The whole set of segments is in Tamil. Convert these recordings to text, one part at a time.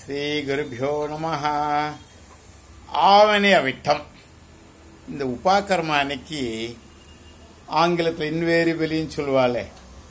ஸ்ரீ குருபியோ நம ஆவணி அவிட்டம் இந்த உபாகர்மா அன்னைக்கு ஆங்கிலத்தில் இன்வேரிபிளின்னு சொல்லுவாளே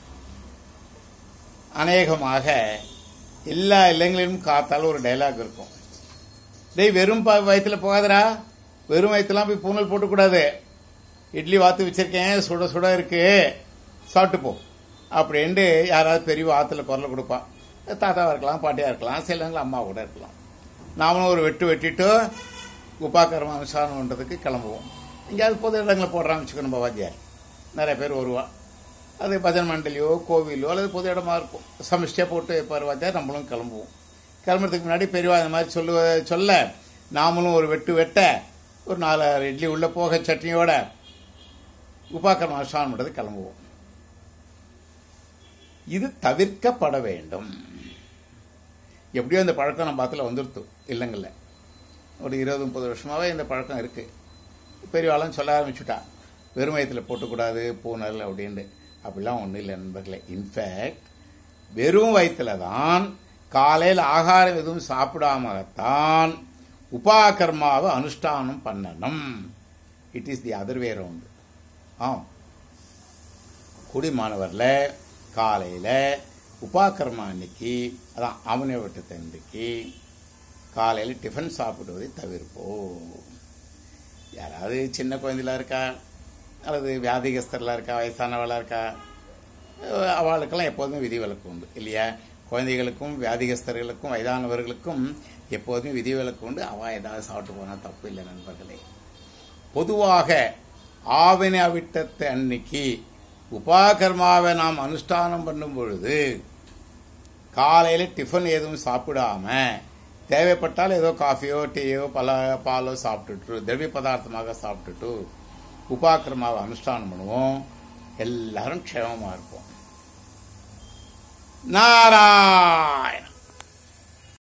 அநேகமாக எல்லா இல்லங்களிலும் காத்தால ஒரு டைலாக் இருக்கும் டேய் வெறும் ப- வயித்துல போகாதடா வெறும் வயிற்றுலாம் போய் பூனல் போட்டுக்கூடாது இட்லி வாத்து வச்சிருக்கேன் சுட சுட இருக்கு சாப்பிட்டு போ அப்படின்ட்டு யாராவது பெரிய ஆற்றுல குரல் கொடுப்பா தாத்தாவாக இருக்கலாம் பாட்டியாக இருக்கலாம் சிலவங்க அம்மா கூட இருக்கலாம் நாமளும் ஒரு வெட்டு வெட்டிட்டு உப்பாக்கரமா அனுசாரம் பண்ணுறதுக்கு கிளம்புவோம் எங்கேயாவது பொது இடங்களை போடுறான்னு வச்சுக்கணும் வாத்தியார் நிறைய பேர் வருவா அது பஜன் மண்டலியோ கோவிலோ அல்லது பொது இடமா இருக்கும் சமிஷ்டியாக போட்டு வைப்பார் வாத்தியார் நம்மளும் கிளம்புவோம் கிளம்புறதுக்கு முன்னாடி பெரியவா இந்த மாதிரி சொல்லுவ சொல்ல நாமளும் ஒரு வெட்டு வெட்ட ஒரு நாலு இட்லி உள்ள போக சட்னியோட உபாக்கரம் அனுஷ்டானம் பண்ணுறது கிளம்புவோம் இது தவிர்க்கப்பட வேண்டும் எப்படியோ இந்த பழக்கம் நம்ம பாத்துல வந்துருத்து இல்லைங்கள்ல ஒரு இருபது முப்பது வருஷமாவே இந்த பழக்கம் இருக்கு பெரியவாளும் சொல்ல ஆரம்பிச்சுட்டா வெறும் வயத்தில் போட்டக்கூடாது பூனல் அப்படின்ட்டு அப்படிலாம் ஒன்றும் இல்லை நண்பர்களே இன்ஃபேக்ட் வெறும் வயிற்றுல தான் காலையில் ஆகாரம் எதுவும் சாப்பிடாமத்தான் உபாகர்மாவை அனுஷ்டானம் பண்ணணும் it is the other way round ஆம் குடி மாணவர்ல காலையில் உபாகர்மா அன்னைக்கு அதான் அவனை விட்டு தந்தைக்கு காலையில் டிஃபன் சாப்பிடுவதை தவிர்ப்போம் யாராவது சின்ன குழந்தைலாம் இருக்கா அல்லது வியாதிகஸ்தர்லாம் இருக்கா வயசானவளாக இருக்கா அஹ் அவளுக்கெல்லாம் எப்போதுமே விதிவிலக்கு உண்டு இல்லையா குழந்தைகளுக்கும் வியாதிகஸ்தர்களுக்கும் வயதானவர்களுக்கும் எப்போதுமே விதிவிலக்கு உண்டு அவள் ஏதாவது சாப்பிட்டு போனால் தப்பு இல்லை நண்பர்களே பொதுவாக ஆவணி அவிட்டத்தை அன்னைக்கு உபாகர்மாவை நாம் அனுஷ்டானம் பண்ணும் பொழுது காலையில் டிஃபன் எதுவும் சாப்பிடாம தேவைப்பட்டால் ஏதோ காஃபியோ டீயோ பல பாலோ சாப்பிட்டுட்டு திரவிய பதார்த்தமாக சாப்பிட்டுட்டு உபாக்கிரமாவை அனுஷ்டானம் பண்ணுவோம் எல்லாரும் க்ஷேமமாக இருப்போம் நாராயண